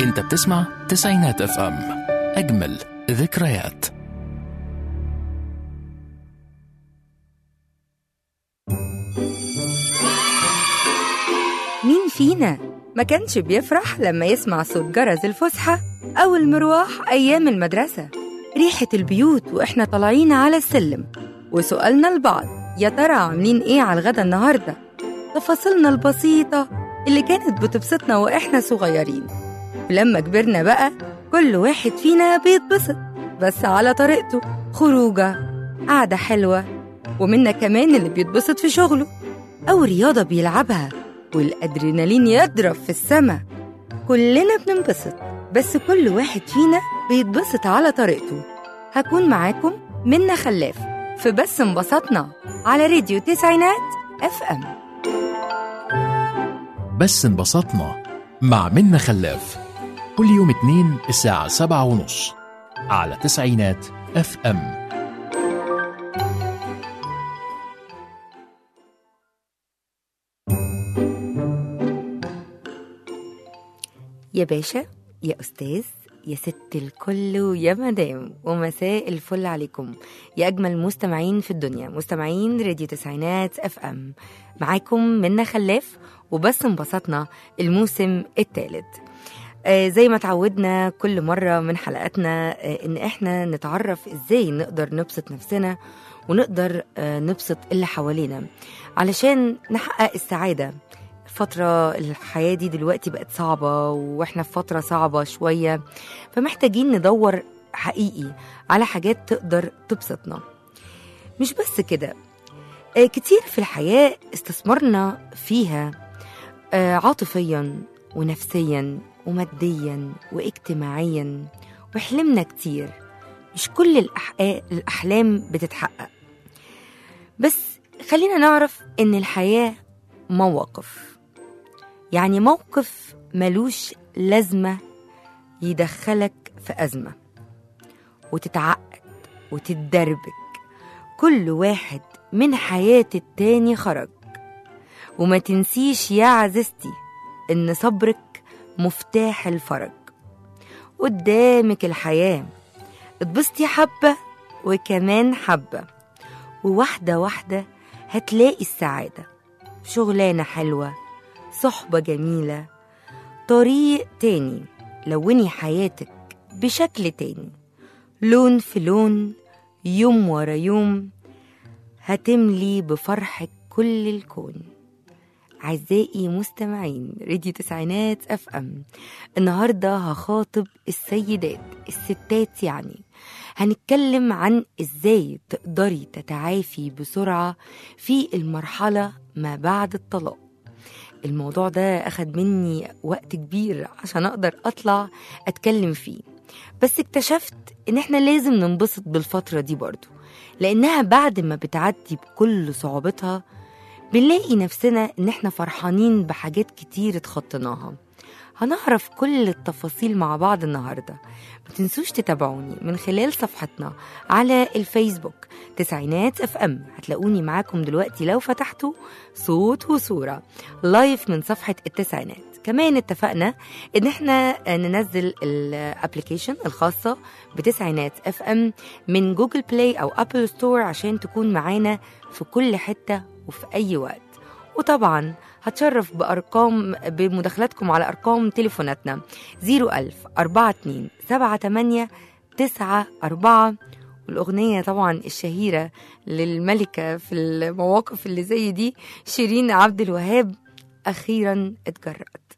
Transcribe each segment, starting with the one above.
انت بتسمع تسعينات اف ام اجمل ذكريات مين فينا ما كانش بيفرح لما يسمع صوت جرس الفسحة أو المروح أيام المدرسة ريحة البيوت وإحنا طالعين على السلم وسؤالنا لبعض يا ترى عاملين إيه على الغدا النهاردة تفاصيلنا البسيطة اللي كانت بتبسطنا وإحنا صغيرين ولما كبرنا بقى كل واحد فينا بيتبسط بس على طريقته خروجة قعدة حلوة ومنا كمان اللي بيتبسط في شغله أو رياضة بيلعبها والأدرينالين يضرب في السما كلنا بننبسط بس كل واحد فينا بيتبسط على طريقته هكون معاكم منا خلاف في بس انبسطنا على راديو تسعينات اف ام بس انبسطنا مع منا خلاف كل يوم اتنين الساعة سبعة ونص على تسعينات اف ام يا باشا يا أستاذ يا ست الكل ويا مدام ومساء الفل عليكم يا أجمل مستمعين في الدنيا مستمعين راديو تسعينات اف ام معاكم منا خلاف وبس انبسطنا الموسم الثالث آه زي ما تعودنا كل مرة من حلقاتنا آه إن إحنا نتعرف إزاي نقدر نبسط نفسنا ونقدر آه نبسط اللي حوالينا علشان نحقق السعادة فترة الحياة دي دلوقتي بقت صعبة وإحنا في فترة صعبة شوية فمحتاجين ندور حقيقي على حاجات تقدر تبسطنا مش بس كده آه كتير في الحياة استثمرنا فيها آه عاطفيا ونفسيا وماديا واجتماعيا وحلمنا كتير مش كل الأحقاق الأحلام بتتحقق بس خلينا نعرف إن الحياة مواقف يعني موقف ملوش لازمة يدخلك في أزمة وتتعقد وتتدربك كل واحد من حياة التاني خرج وما تنسيش يا عزيزتي إن صبرك مفتاح الفرج قدامك الحياة اتبسطي حبة وكمان حبة وواحدة واحدة هتلاقي السعادة شغلانة حلوة صحبة جميلة طريق تاني لوني حياتك بشكل تاني لون في لون يوم ورا يوم هتملي بفرحك كل الكون أعزائي مستمعين راديو تسعينات اف ام النهارده هخاطب السيدات الستات يعني هنتكلم عن ازاي تقدري تتعافي بسرعه في المرحله ما بعد الطلاق الموضوع ده أخد مني وقت كبير عشان أقدر أطلع أتكلم فيه بس اكتشفت إن إحنا لازم ننبسط بالفترة دي برضو لأنها بعد ما بتعدي بكل صعوبتها بنلاقي نفسنا إن إحنا فرحانين بحاجات كتير اتخطيناها هنعرف كل التفاصيل مع بعض النهاردة ما تنسوش تتابعوني من خلال صفحتنا على الفيسبوك تسعينات اف ام هتلاقوني معاكم دلوقتي لو فتحتوا صوت وصورة لايف من صفحة التسعينات كمان اتفقنا ان احنا ننزل الابلكيشن الخاصة بتسعينات اف ام من جوجل بلاي او ابل ستور عشان تكون معانا في كل حتة وفي اي وقت وطبعا هتشرف بأرقام بمداخلاتكم على أرقام تليفوناتنا 01000 42 78 94 والأغنية طبعا الشهيرة للملكة في المواقف اللي زي دي شيرين عبد الوهاب أخيرا اتجرأت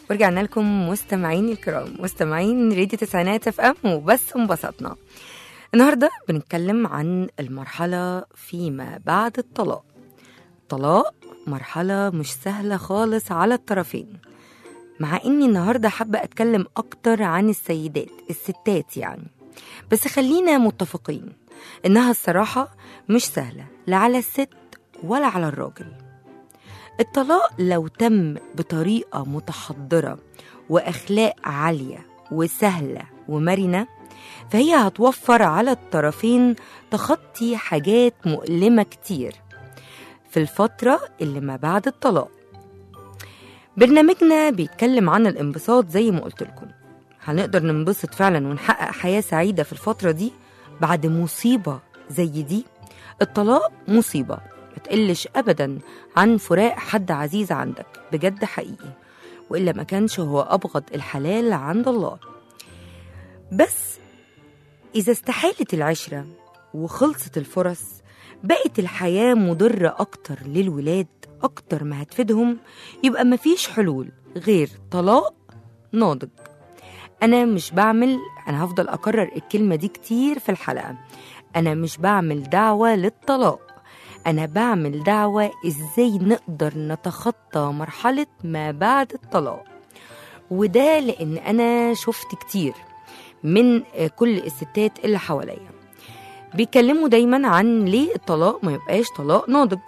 ورجعنا لكم مستمعين الكرام مستمعين راديو تسعينات اف ام وبس انبسطنا النهارده بنتكلم عن المرحله فيما بعد الطلاق الطلاق مرحله مش سهله خالص على الطرفين مع اني النهارده حابه اتكلم اكتر عن السيدات الستات يعني بس خلينا متفقين انها الصراحه مش سهله لا على الست ولا على الراجل الطلاق لو تم بطريقة متحضرة وأخلاق عالية وسهلة ومرنة فهي هتوفر على الطرفين تخطي حاجات مؤلمة كتير في الفترة اللي ما بعد الطلاق برنامجنا بيتكلم عن الانبساط زي ما قلت لكم هنقدر ننبسط فعلا ونحقق حياة سعيدة في الفترة دي بعد مصيبة زي دي الطلاق مصيبة ما تقلش أبدا عن فراق حد عزيز عندك بجد حقيقي وإلا ما كانش هو أبغض الحلال عند الله بس إذا استحالت العشرة وخلصت الفرص بقت الحياة مضرة أكتر للولاد أكتر ما هتفيدهم يبقى مفيش حلول غير طلاق ناضج أنا مش بعمل أنا هفضل أكرر الكلمة دي كتير في الحلقة أنا مش بعمل دعوة للطلاق أنا بعمل دعوة إزاي نقدر نتخطى مرحلة ما بعد الطلاق وده لأن أنا شفت كتير من كل الستات اللي حواليا بيتكلموا دايما عن ليه الطلاق ما يبقاش طلاق ناضج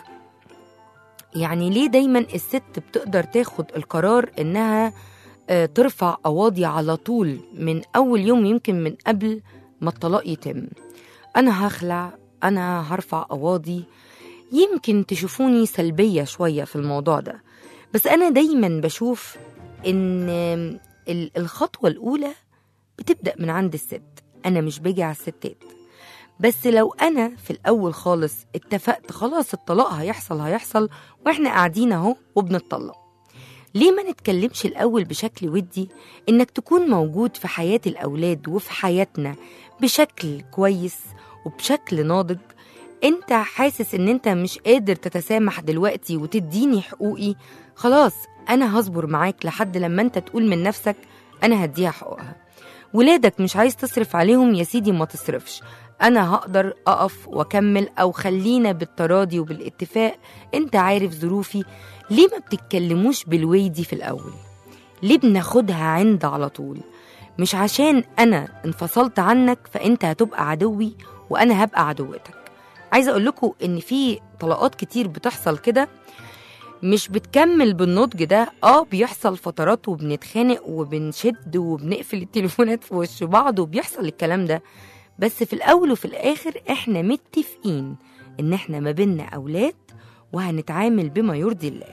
يعني ليه دايما الست بتقدر تاخد القرار انها آه، ترفع قواضي على طول من اول يوم يمكن من قبل ما الطلاق يتم انا هخلع انا هرفع قواضي يمكن تشوفوني سلبية شوية في الموضوع ده بس أنا دايما بشوف إن ال- الخطوة الأولى بتبدأ من عند الست أنا مش باجي على الستات بس لو أنا في الأول خالص اتفقت خلاص الطلاق هيحصل هيحصل وإحنا قاعدين أهو وبنتطلق ليه ما نتكلمش الأول بشكل ودي إنك تكون موجود في حياة الأولاد وفي حياتنا بشكل كويس وبشكل ناضج انت حاسس ان انت مش قادر تتسامح دلوقتي وتديني حقوقي خلاص انا هصبر معاك لحد لما انت تقول من نفسك انا هديها حقوقها ولادك مش عايز تصرف عليهم يا سيدي ما تصرفش انا هقدر اقف واكمل او خلينا بالتراضي وبالاتفاق انت عارف ظروفي ليه ما بتتكلموش بالوي دي في الاول ليه بناخدها عند على طول مش عشان انا انفصلت عنك فانت هتبقى عدوي وانا هبقى عدوتك عايزه اقول لكم ان في طلاقات كتير بتحصل كده مش بتكمل بالنضج ده اه بيحصل فترات وبنتخانق وبنشد وبنقفل التليفونات في وش بعض وبيحصل الكلام ده بس في الاول وفي الاخر احنا متفقين ان احنا ما بينا اولاد وهنتعامل بما يرضي الله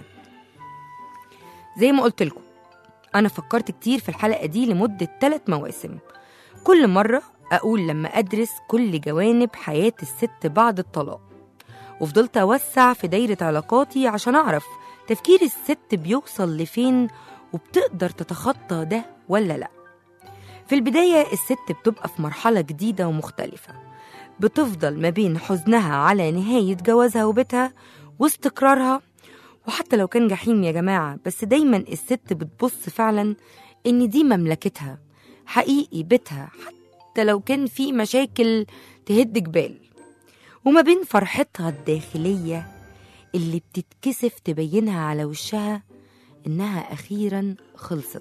زي ما قلت لكم انا فكرت كتير في الحلقه دي لمده 3 مواسم كل مره اقول لما ادرس كل جوانب حياه الست بعد الطلاق وفضلت اوسع في دايره علاقاتي عشان اعرف تفكير الست بيوصل لفين وبتقدر تتخطى ده ولا لا في البدايه الست بتبقى في مرحله جديده ومختلفه بتفضل ما بين حزنها على نهايه جوازها وبيتها واستقرارها وحتى لو كان جحيم يا جماعه بس دايما الست بتبص فعلا ان دي مملكتها حقيقي بيتها حتى لو كان في مشاكل تهد جبال وما بين فرحتها الداخلية اللي بتتكسف تبينها على وشها إنها أخيرا خلصت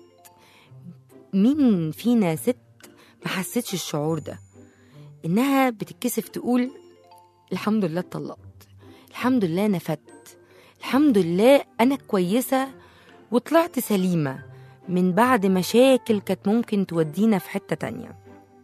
مين فينا ست ما حسيتش الشعور ده إنها بتتكسف تقول الحمد لله اتطلقت الحمد لله نفدت الحمد لله أنا كويسة وطلعت سليمة من بعد مشاكل كانت ممكن تودينا في حتة تانية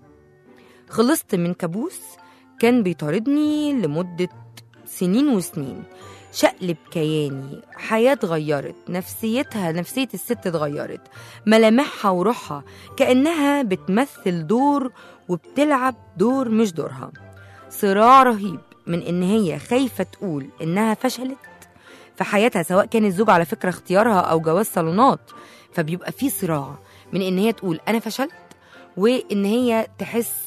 خلصت من كابوس كان بيطاردني لمدة سنين وسنين شقلب كياني حياة اتغيرت نفسيتها نفسية الست اتغيرت ملامحها وروحها كأنها بتمثل دور وبتلعب دور مش دورها صراع رهيب من إن هي خايفة تقول إنها فشلت في حياتها سواء كان الزوج على فكرة اختيارها أو جواز صالونات فبيبقى في صراع من إن هي تقول أنا فشلت وإن هي تحس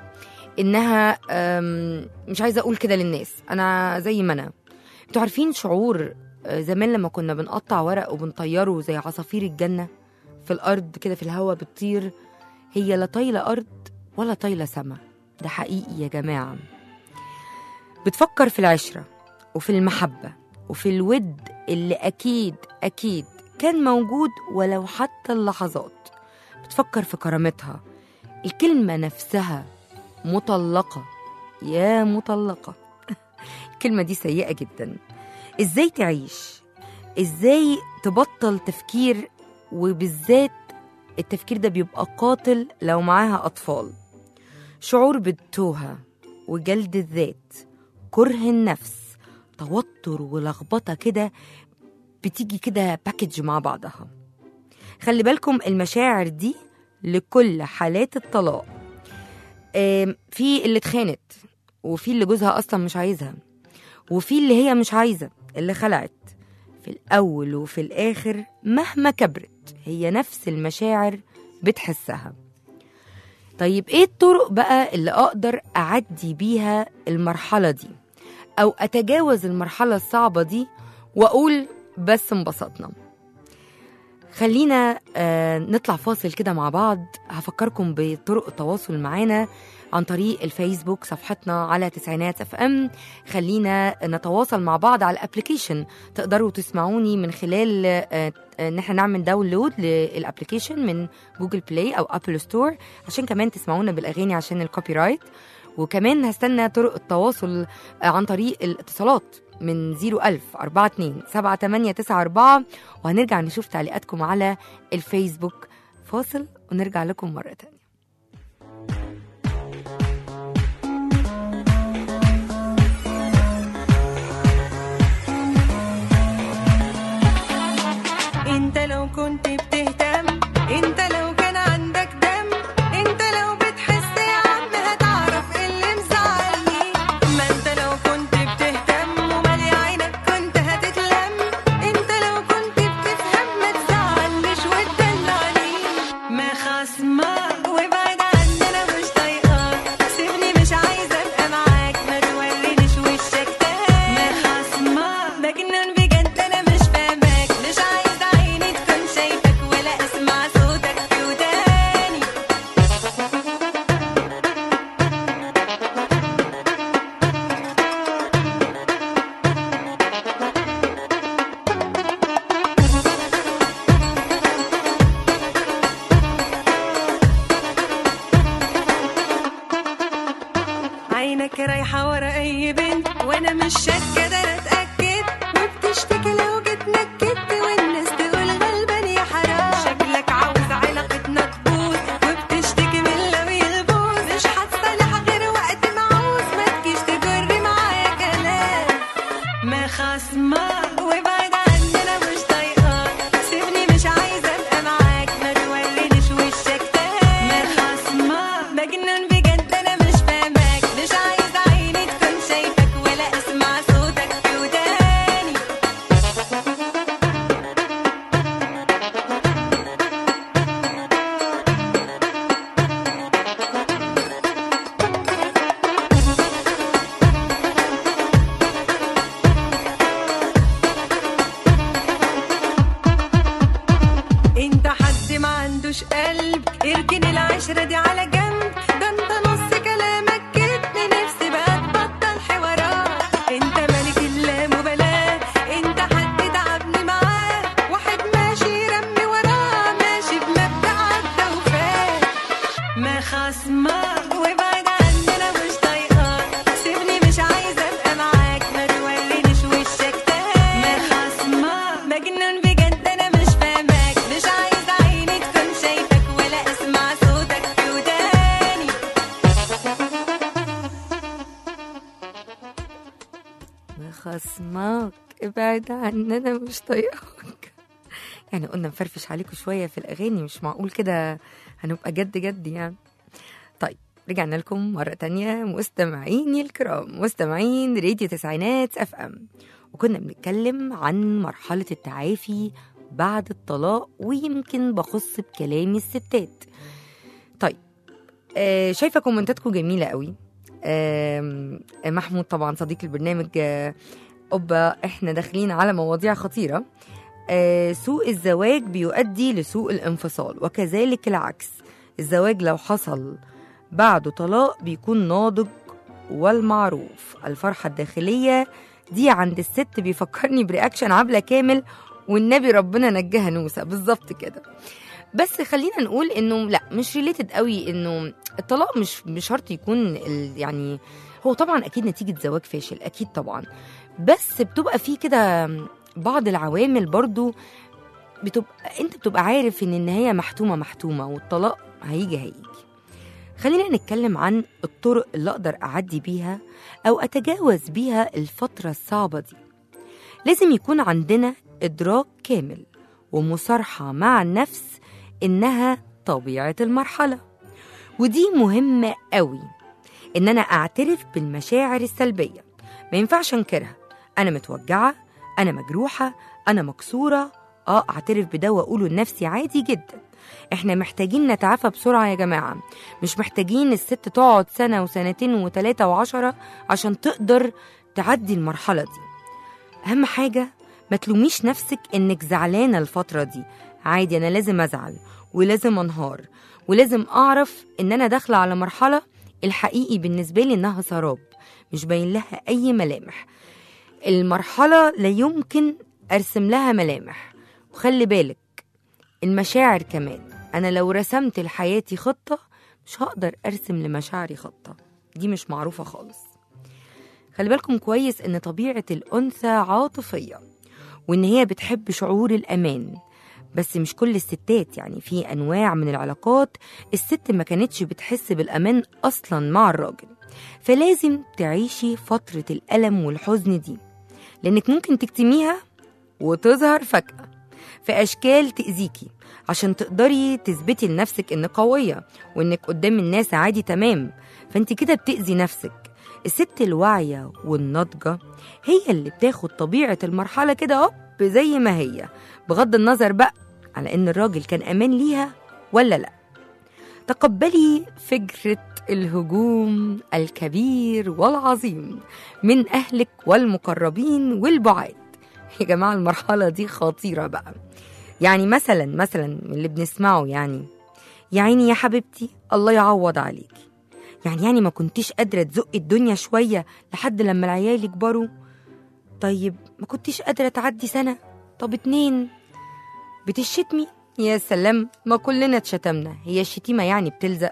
انها أم، مش عايزه اقول كده للناس انا زي ما انا انتوا عارفين شعور آه، زمان لما كنا بنقطع ورق وبنطيره زي عصافير الجنه في الارض كده في الهواء بتطير هي لا طايله ارض ولا طايله سما ده حقيقي يا جماعه بتفكر في العشره وفي المحبه وفي الود اللي اكيد اكيد كان موجود ولو حتى اللحظات بتفكر في كرامتها الكلمه نفسها مطلقه يا مطلقه الكلمه دي سيئه جدا ازاي تعيش ازاي تبطل تفكير وبالذات التفكير ده بيبقى قاتل لو معاها أطفال شعور بالتوهة وجلد الذات كره النفس توتر ولخبطة كده بتيجي كده باكج مع بعضها خلي بالكم المشاعر دي لكل حالات الطلاق آم، في اللي اتخانت وفي اللي جوزها أصلا مش عايزها وفي اللي هي مش عايزة اللي خلعت في الأول وفي الآخر مهما كبرت هي نفس المشاعر بتحسها طيب إيه الطرق بقى اللي أقدر أعدي بيها المرحلة دي أو أتجاوز المرحلة الصعبة دي وأقول بس انبسطنا خلينا آه نطلع فاصل كده مع بعض هفكركم بطرق التواصل معانا عن طريق الفيسبوك صفحتنا على تسعينات اف ام خلينا نتواصل مع بعض على الابلكيشن تقدروا تسمعوني من خلال آه، ان احنا نعمل داونلود للابلكيشن من جوجل بلاي او ابل ستور عشان كمان تسمعونا بالاغاني عشان الكوبي رايت وكمان هستنى طرق التواصل آه، عن طريق الاتصالات من 01000 42 7894 وهنرجع نشوف تعليقاتكم على الفيسبوك فاصل ونرجع لكم مرة تانية انت لو كنت بتهتم انت لو كان عندك دم انت لو بتحس يا عم هتعرف إيه اللي مزعلني ما انت لو كنت بتهتم ومالي عينك كنت هتتلم انت لو كنت بتفهم ما تزعلنيش وتدلعني ما خصمك وابعد عني انا مش طايقاك سيبني مش عايزه ابقى معاك ما تورينيش وشك تاني ما خصمك مجنون بجد انا مش فاهماك مش عايزه عيني تكون شايفك ولا اسمع صوتك في وداني عينك رايحة ورا أي بنت وأنا مش شاكة ده أنا أتأكد وبتشتكي لو جيت نكدت والناس تقول غلبان يا حرام شكلك عاوز علاقتنا تبوظ وبتشتكي من لو يغبوظ مش هتصالح غير وقت ما عاوز ما تجيش تجري معايا كلام ما خصمك وابعد عني انا مش طايقاك سيبني مش عايزه ابقى معاك ما تورينيش وشك تاني ما خصمك مجنون بجد انا مش فاهماك مش عايزه عيني تكون شايفك ولا اسمع صوتك في وداني انت حد ما عندوش قلب اركن العشرة دي على جنب ده انت نص كلامك كدب نفسي بقى تبطل حوارات انت ملك اللامبالاة انت حد تعبني معاه واحد ماشي رمي وراه ماشي بمبدأ عدى وفات ما خصمك وابعد عني انا مش طايقاك سيبني مش عايزه ابقى معاك ما تورينيش وشك تاني ما خصمك مجنون بجد انا مش فاهماك مش عايزه عيني تكون شايفك ولا اسمع صوتك في وداني ما خصمك ابعد عني انا مش طايقاك يعني قلنا نفرفش عليكم شويه في الاغاني مش معقول كده هنبقى جد جد يعني طيب رجعنا لكم مرة تانية مستمعيني الكرام مستمعين راديو تسعينات اف ام وكنا بنتكلم عن مرحلة التعافي بعد الطلاق ويمكن بخص بكلامي الستات طيب آه شايفة كومنتاتكم جميلة قوي آم، محمود طبعا صديق البرنامج آه، قبة احنا داخلين على مواضيع خطيرة آه سوء الزواج بيؤدي لسوء الانفصال وكذلك العكس الزواج لو حصل بعده طلاق بيكون ناضج والمعروف الفرحة الداخلية دي عند الست بيفكرني برياكشن عبلة كامل والنبي ربنا نجاها نوسة بالظبط كده بس خلينا نقول انه لا مش ريليتد قوي انه الطلاق مش مش شرط يكون ال- يعني هو طبعا اكيد نتيجه زواج فاشل اكيد طبعا بس بتبقى في كده بعض العوامل برضو بتبقى انت بتبقى عارف ان النهايه محتومه محتومه والطلاق هيجي هيجي خلينا نتكلم عن الطرق اللي اقدر اعدي بيها او اتجاوز بيها الفتره الصعبه دي لازم يكون عندنا ادراك كامل ومصارحه مع النفس انها طبيعه المرحله ودي مهمه قوي ان انا اعترف بالمشاعر السلبيه ما ينفعش انكرها انا متوجعه انا مجروحه انا مكسوره اه اعترف بده واقوله لنفسي عادي جدا احنا محتاجين نتعافى بسرعه يا جماعه مش محتاجين الست تقعد سنه وسنتين وثلاثه وعشره عشان تقدر تعدي المرحله دي اهم حاجه ما تلوميش نفسك انك زعلانه الفتره دي عادي انا لازم ازعل ولازم انهار ولازم اعرف ان انا داخله على مرحله الحقيقي بالنسبه لي انها سراب مش باين لها اي ملامح المرحله لا يمكن ارسم لها ملامح وخلي بالك المشاعر كمان انا لو رسمت لحياتي خطه مش هقدر ارسم لمشاعري خطه دي مش معروفه خالص خلي بالكم كويس ان طبيعه الانثى عاطفيه وان هي بتحب شعور الامان بس مش كل الستات يعني في انواع من العلاقات الست ما كانتش بتحس بالامان اصلا مع الراجل فلازم تعيشي فتره الالم والحزن دي لانك ممكن تكتميها وتظهر فجاه في اشكال تاذيكي عشان تقدري تثبتي لنفسك انك قويه وانك قدام الناس عادي تمام فانت كده بتاذي نفسك الست الواعيه والناضجه هي اللي بتاخد طبيعه المرحله كده اهو زي ما هي بغض النظر بقى على ان الراجل كان امان ليها ولا لا تقبلي فكره الهجوم الكبير والعظيم من اهلك والمقربين والبعاد يا جماعه المرحله دي خطيره بقى يعني مثلا مثلا من اللي بنسمعه يعني يا عيني يا حبيبتي الله يعوض عليكي يعني يعني ما كنتيش قادرة تزقي الدنيا شوية لحد لما العيال يكبروا طيب ما كنتيش قادرة تعدي سنة طب اتنين بتشتمي يا سلام ما كلنا اتشتمنا هي الشتيمة يعني بتلزق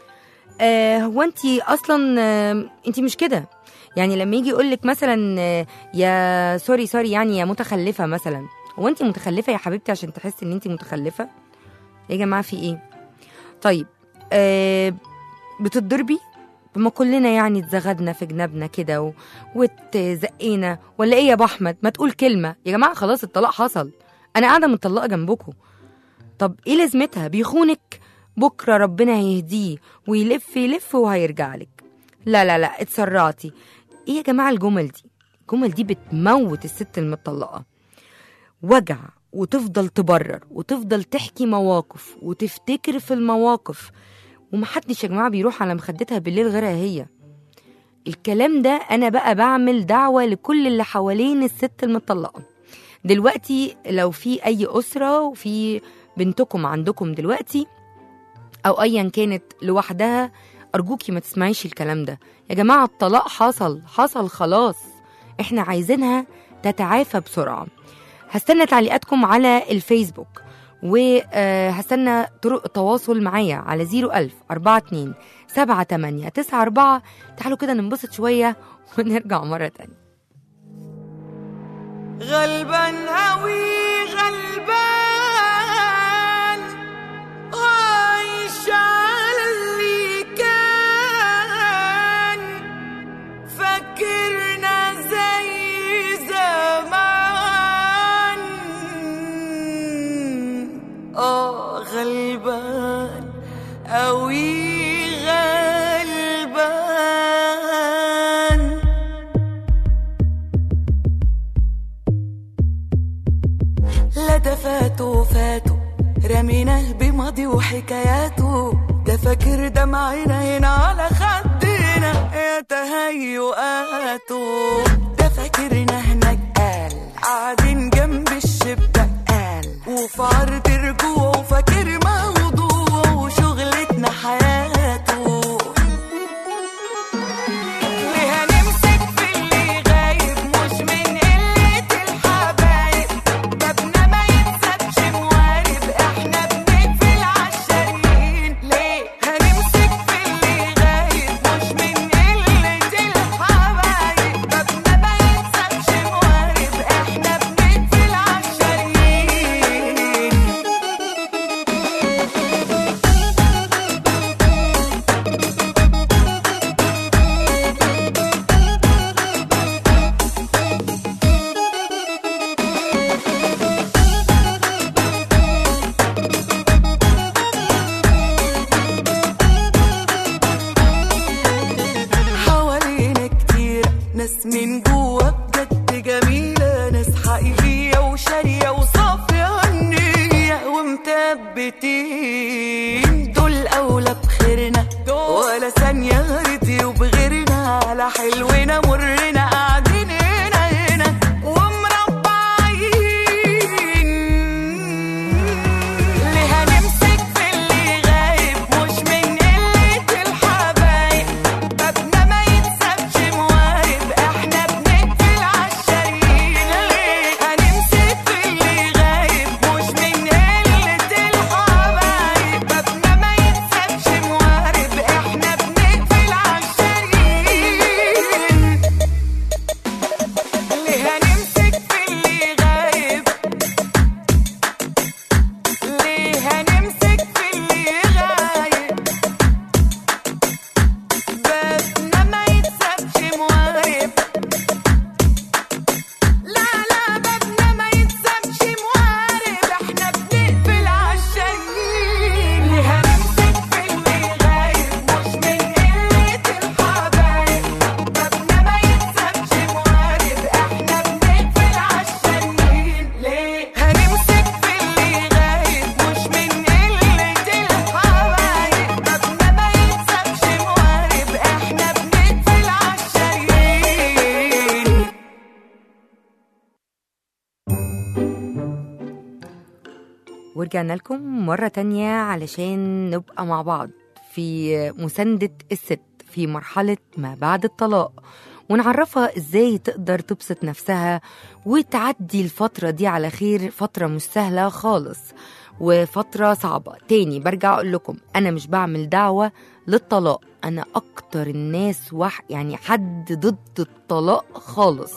آه هو انت اصلا آه انت مش كده يعني لما يجي يقولك مثلا آه يا سوري سوري يعني يا متخلفة مثلا هو انت متخلفة يا حبيبتي عشان تحسي ان انت متخلفة يا جماعة في ايه طيب آه بتضربي ما كلنا يعني اتزغدنا في جنابنا كده و... واتزقينا ولا ايه يا ابو احمد ما تقول كلمه يا جماعه خلاص الطلاق حصل انا قاعده متطلقه جنبكم طب ايه لازمتها بيخونك بكره ربنا هيهديه ويلف يلف وهيرجع لك لا لا لا اتسرعتي ايه يا جماعه الجمل دي الجمل دي بتموت الست المطلقه وجع وتفضل تبرر وتفضل تحكي مواقف وتفتكر في المواقف ومحدش يا جماعه بيروح على مخدتها بالليل غيرها هي الكلام ده انا بقى بعمل دعوه لكل اللي حوالين الست المطلقه دلوقتي لو في اي اسره وفي بنتكم عندكم دلوقتي او ايا كانت لوحدها ارجوكي ما تسمعيش الكلام ده يا جماعه الطلاق حصل حصل خلاص احنا عايزينها تتعافى بسرعه هستنى تعليقاتكم على الفيسبوك وهستنى طرق التواصل معايا على 01000 42 78 94 تعالوا كده ننبسط شوية ونرجع مرة تانية غلبان أوي غلبان عايش على اللي كان فكرنا زي زمان اه غلبان أوي غلبان لا ده فاتوا فاتوا رميناه بماضي وحكاياته ده فاكر دمعنا هنا على خدنا يا تهيؤاته ده فاكرنا هناك قال قاعدين جنب الشباك وفي عرض رجوع وفاكر موضوع وشغلتنا حياته ليه هنمسك في اللي غايب مش من قلة الحبايب بابنا ما يتسابش موارب احنا بنقفل عالشاريين ليه هنمسك في اللي غايب مش من قلة الحبايب بابنا ما يتسابش موارب احنا بنقفل عالشاريين حوالينا كتير ناس من جوا بجد جميلة ناس حقيقية وشارية وصافية النية ومثبتين دول أولى بخيرنا ولا ثانية رضيوا بغيرنا على حلونا مرنا قاعدين هنا هنا ومربعين ليه هنمسك في اللي غايب مش من قلة الحبايب بابنا ما يتسابش موارب احنا بنقفل عالشاريين ليه هنمسك في اللي غايب مش من قلة الحبايب بابنا ما يتسابش موارب احنا بنقفل عالشاريين ليه هنمسك في اللي غايب ليه هنمسك في اللي غايب بابنا ما يتسابش موارب لا لا بابنا ما يتسابش موارب احنا بنقفل عالشاريين ليه هنمسك في اللي غايب مش من قلة الحبايب بابنا ما يتسابش موارب احنا بنقفل عالشاريين ليه هنمسك في اللي غايب مش من قلة الحبايب بابنا ما يتسابش موارب احنا بنقفل عالشاريين ورجعنا لكم مرة تانية علشان نبقى مع بعض في مساندة الست في مرحلة ما بعد الطلاق ونعرفها ازاي تقدر تبسط نفسها وتعدي الفترة دي على خير فترة مش سهلة خالص وفترة صعبة تاني برجع أقول لكم أنا مش بعمل دعوة للطلاق أنا أكتر الناس وح يعني حد ضد الطلاق خالص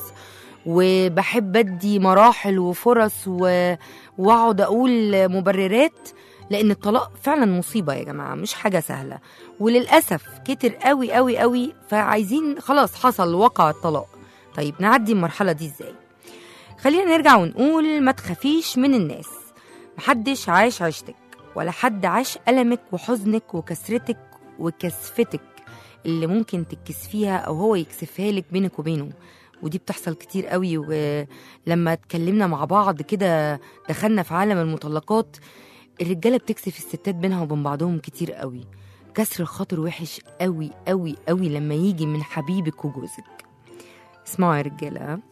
وبحب ادي مراحل وفرص و... واقعد اقول مبررات لان الطلاق فعلا مصيبه يا جماعه مش حاجه سهله وللاسف كتر قوي قوي قوي فعايزين خلاص حصل وقع الطلاق طيب نعدي المرحله دي ازاي خلينا نرجع ونقول ما تخافيش من الناس محدش عاش عيشتك ولا حد عاش ألمك وحزنك وكسرتك وكسفتك اللي ممكن تتكسفيها أو هو يكسفها لك بينك وبينه ودي بتحصل كتير قوي ولما اتكلمنا مع بعض كده دخلنا في عالم المطلقات الرجاله بتكسف الستات بينها وبين بعضهم كتير قوي كسر الخاطر وحش قوي قوي قوي لما يجي من حبيبك وجوزك اسمعوا يا رجاله ها؟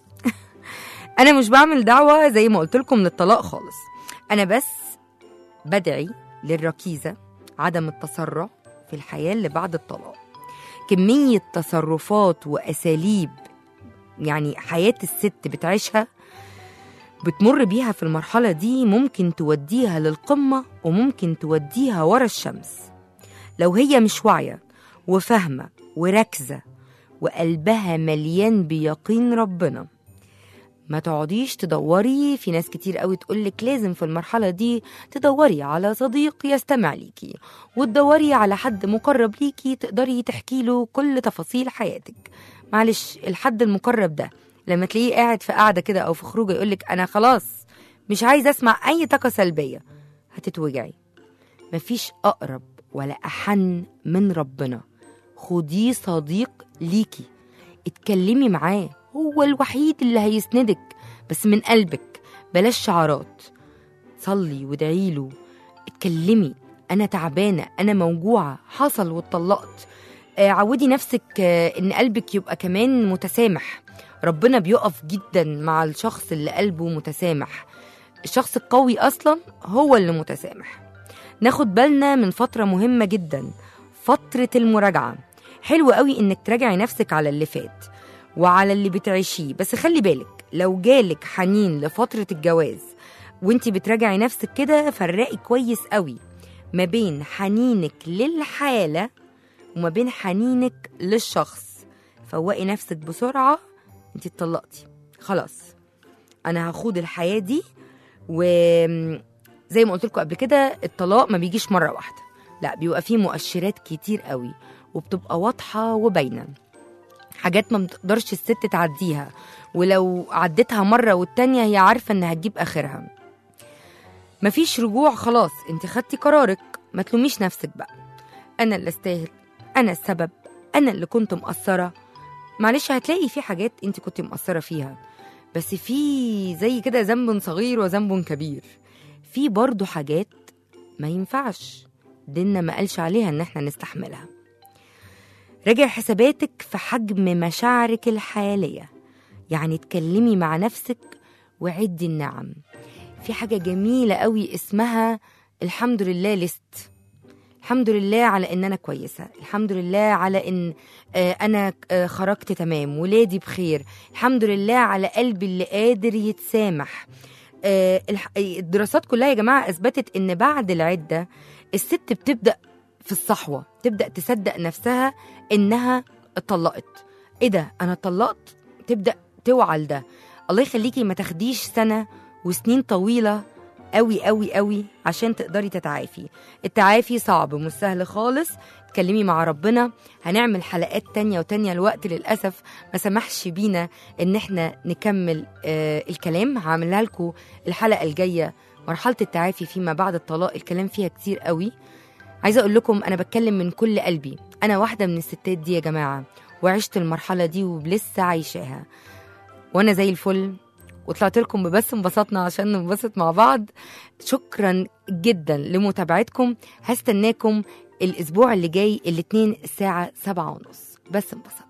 انا مش بعمل دعوه زي ما قلت لكم للطلاق خالص انا بس بدعي للركيزه عدم التسرع في الحياه اللي بعد الطلاق كميه تصرفات واساليب يعني حياة الست بتعيشها بتمر بيها في المرحلة دي ممكن توديها للقمة وممكن توديها ورا الشمس لو هي مش واعية وفاهمة وركزة وقلبها مليان بيقين ربنا ما تقعديش تدوري في ناس كتير قوي تقولك لازم في المرحلة دي تدوري على صديق يستمع ليكي وتدوري على حد مقرب ليكي تقدري تحكي له كل تفاصيل حياتك معلش الحد المقرب ده لما تلاقيه قاعد في قاعدة كده أو في خروجه يقولك أنا خلاص مش عايز أسمع أي طاقة سلبية هتتوجعي مفيش أقرب ولا أحن من ربنا خديه صديق ليكي اتكلمي معاه هو الوحيد اللي هيسندك بس من قلبك بلاش شعارات صلي وادعي له اتكلمي انا تعبانه انا موجوعه حصل واتطلقت آه، عودي نفسك آه، ان قلبك يبقى كمان متسامح ربنا بيقف جدا مع الشخص اللي قلبه متسامح الشخص القوي اصلا هو اللي متسامح ناخد بالنا من فتره مهمه جدا فتره المراجعه حلو قوي انك تراجعي نفسك على اللي فات وعلى اللي بتعيشيه بس خلي بالك لو جالك حنين لفتره الجواز وانتي بتراجعي نفسك كده فرقي كويس قوي ما بين حنينك للحاله وما بين حنينك للشخص فوقي نفسك بسرعه انت اتطلقتي خلاص انا هخوض الحياه دي وزي ما قلت لكم قبل كده الطلاق ما بيجيش مره واحده لا بيبقى فيه مؤشرات كتير قوي وبتبقى واضحه وباينه حاجات ما بتقدرش الست تعديها ولو عدتها مره والتانيه هي عارفه انها هتجيب اخرها مفيش رجوع خلاص انت خدتي قرارك ما تلوميش نفسك بقى انا اللي استاهل انا السبب انا اللي كنت مقصره معلش هتلاقي في حاجات انت كنت مقصره فيها بس في زي كده ذنب صغير وذنب كبير في برضو حاجات ما ينفعش ديننا ما قالش عليها ان احنا نستحملها راجع حساباتك في حجم مشاعرك الحالية يعني اتكلمي مع نفسك وعدي النعم في حاجة جميلة قوي اسمها الحمد لله لست الحمد لله على ان انا كويسه الحمد لله على ان آه، انا آه، خرجت تمام ولادي بخير الحمد لله على قلبي اللي قادر يتسامح آه، الح- الدراسات كلها يا جماعه اثبتت ان بعد العده الست بتبدا في الصحوه تبدا تصدق نفسها انها اتطلقت ايه ده انا اتطلقت تبدا توعى لده الله يخليكي ما تاخديش سنه وسنين طويله قوي قوي قوي عشان تقدري تتعافي التعافي صعب مش سهل خالص اتكلمي مع ربنا هنعمل حلقات تانية وتانية الوقت للأسف ما سمحش بينا ان احنا نكمل آه الكلام هعملها لكم الحلقة الجاية مرحلة التعافي فيما بعد الطلاق الكلام فيها كتير قوي عايزة اقول لكم انا بتكلم من كل قلبي انا واحدة من الستات دي يا جماعة وعشت المرحلة دي ولسه عايشاها وانا زي الفل وطلعت لكم ببث انبسطنا عشان ننبسط مع بعض شكرا جدا لمتابعتكم هستناكم الاسبوع اللي جاي الاثنين الساعه سبعة ونص بس انبسط